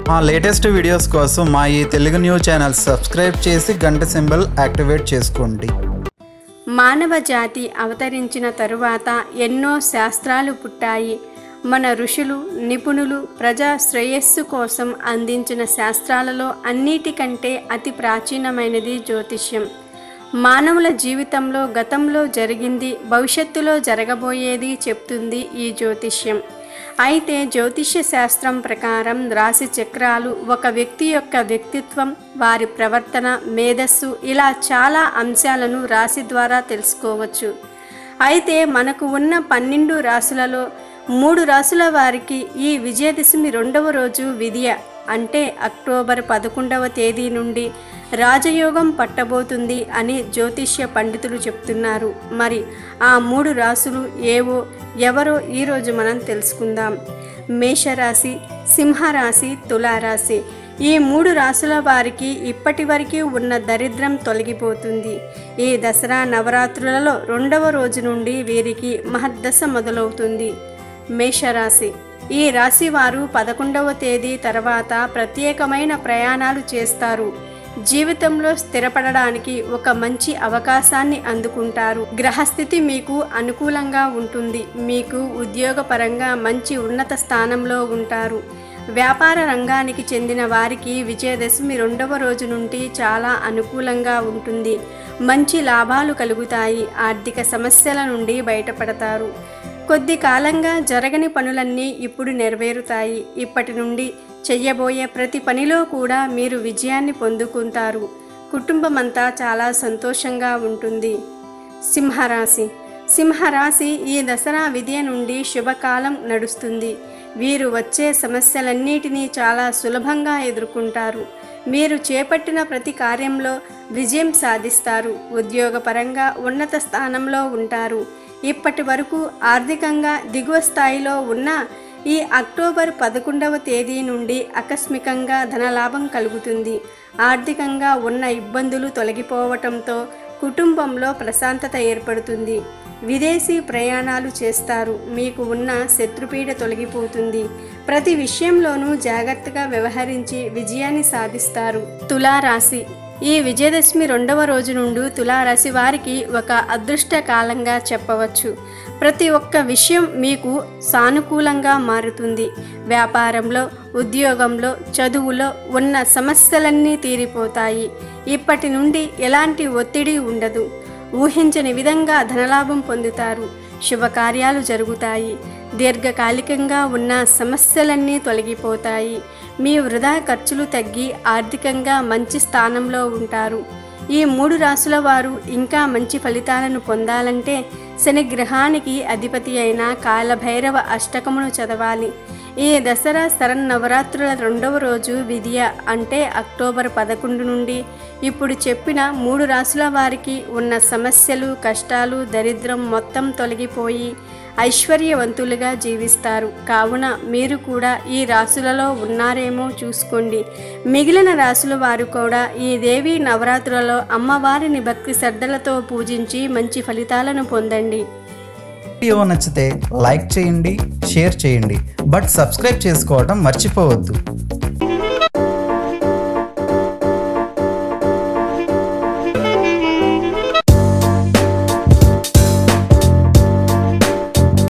మా latest videos కోసం మా ఈ తెలుగు న్యూస్ ఛానల్ సబ్స్క్రైబ్ చేసి గంట సింబల్ యాక్టివేట్ చేసుకోండి మానవ జాతి అవతరించిన తరువాత ఎన్నో శాస్త్రాలు పుట్టాయి మన ఋషులు నిపుణులు ప్రజా శ్రేయస్సు కోసం అందించిన శాస్త్రాలలో అన్నిటికంటే అతి ప్రాచీనమైనది జ్యోతిష్యం మానవుల జీవితంలో గతంలో జరిగింది భవిష్యత్తులో జరగబోయేది చెప్తుంది ఈ జ్యోతిష్యం అయితే జ్యోతిష్య శాస్త్రం ప్రకారం రాశి చక్రాలు ఒక వ్యక్తి యొక్క వ్యక్తిత్వం వారి ప్రవర్తన మేధస్సు ఇలా చాలా అంశాలను రాశి ద్వారా తెలుసుకోవచ్చు అయితే మనకు ఉన్న పన్నెండు రాశులలో మూడు రాశుల వారికి ఈ విజయదశమి రెండవ రోజు విధియ అంటే అక్టోబర్ పదకొండవ తేదీ నుండి రాజయోగం పట్టబోతుంది అని జ్యోతిష్య పండితులు చెప్తున్నారు మరి ఆ మూడు రాశులు ఏవో ఎవరో ఈరోజు మనం తెలుసుకుందాం మేషరాశి సింహరాశి తులారాశి ఈ మూడు రాశుల వారికి ఇప్పటి వరకు ఉన్న దరిద్రం తొలగిపోతుంది ఈ దసరా నవరాత్రులలో రెండవ రోజు నుండి వీరికి మహద్దశ మొదలవుతుంది మేషరాశి ఈ రాశి వారు పదకొండవ తేదీ తర్వాత ప్రత్యేకమైన ప్రయాణాలు చేస్తారు జీవితంలో స్థిరపడడానికి ఒక మంచి అవకాశాన్ని అందుకుంటారు గ్రహస్థితి మీకు అనుకూలంగా ఉంటుంది మీకు ఉద్యోగపరంగా మంచి ఉన్నత స్థానంలో ఉంటారు వ్యాపార రంగానికి చెందిన వారికి విజయదశమి రెండవ రోజు నుండి చాలా అనుకూలంగా ఉంటుంది మంచి లాభాలు కలుగుతాయి ఆర్థిక సమస్యల నుండి బయటపడతారు కొద్ది కాలంగా జరగని పనులన్నీ ఇప్పుడు నెరవేరుతాయి ఇప్పటి నుండి చెయ్యబోయే ప్రతి పనిలో కూడా మీరు విజయాన్ని పొందుకుంటారు కుటుంబమంతా చాలా సంతోషంగా ఉంటుంది సింహరాశి సింహరాశి ఈ దసరా విద్య నుండి శుభకాలం నడుస్తుంది వీరు వచ్చే సమస్యలన్నిటినీ చాలా సులభంగా ఎదుర్కొంటారు మీరు చేపట్టిన ప్రతి కార్యంలో విజయం సాధిస్తారు ఉద్యోగపరంగా ఉన్నత స్థానంలో ఉంటారు ఇప్పటి వరకు ఆర్థికంగా దిగువ స్థాయిలో ఉన్న ఈ అక్టోబర్ పదకొండవ తేదీ నుండి ఆకస్మికంగా ధనలాభం కలుగుతుంది ఆర్థికంగా ఉన్న ఇబ్బందులు తొలగిపోవటంతో కుటుంబంలో ప్రశాంతత ఏర్పడుతుంది విదేశీ ప్రయాణాలు చేస్తారు మీకు ఉన్న శత్రుపీడ తొలగిపోతుంది ప్రతి విషయంలోనూ జాగ్రత్తగా వ్యవహరించి విజయాన్ని సాధిస్తారు తులారాశి ఈ విజయదశమి రెండవ రోజు నుండి తులారాశి వారికి ఒక అదృష్ట కాలంగా చెప్పవచ్చు ప్రతి ఒక్క విషయం మీకు సానుకూలంగా మారుతుంది వ్యాపారంలో ఉద్యోగంలో చదువులో ఉన్న సమస్యలన్నీ తీరిపోతాయి ఇప్పటి నుండి ఎలాంటి ఒత్తిడి ఉండదు ఊహించని విధంగా ధనలాభం పొందుతారు శుభకార్యాలు జరుగుతాయి దీర్ఘకాలికంగా ఉన్న సమస్యలన్నీ తొలగిపోతాయి మీ వృధా ఖర్చులు తగ్గి ఆర్థికంగా మంచి స్థానంలో ఉంటారు ఈ మూడు రాసుల వారు ఇంకా మంచి ఫలితాలను పొందాలంటే శని గ్రహానికి అధిపతి అయిన కాలభైరవ అష్టకమును చదవాలి ఈ దసరా శరన్నవరాత్రుల రెండవ రోజు విద్య అంటే అక్టోబర్ పదకొండు నుండి ఇప్పుడు చెప్పిన మూడు రాసుల వారికి ఉన్న సమస్యలు కష్టాలు దరిద్రం మొత్తం తొలగిపోయి ఐశ్వర్యవంతులుగా జీవిస్తారు కావున మీరు కూడా ఈ రాసులలో ఉన్నారేమో చూసుకోండి మిగిలిన రాసుల వారు కూడా ఈ దేవి నవరాత్రులలో అమ్మవారిని భక్తి శ్రద్ధలతో పూజించి మంచి ఫలితాలను పొందండి వీడియో నచ్చితే లైక్ చేయండి షేర్ చేయండి బట్ సబ్స్క్రైబ్ చేసుకోవడం మర్చిపోవద్దు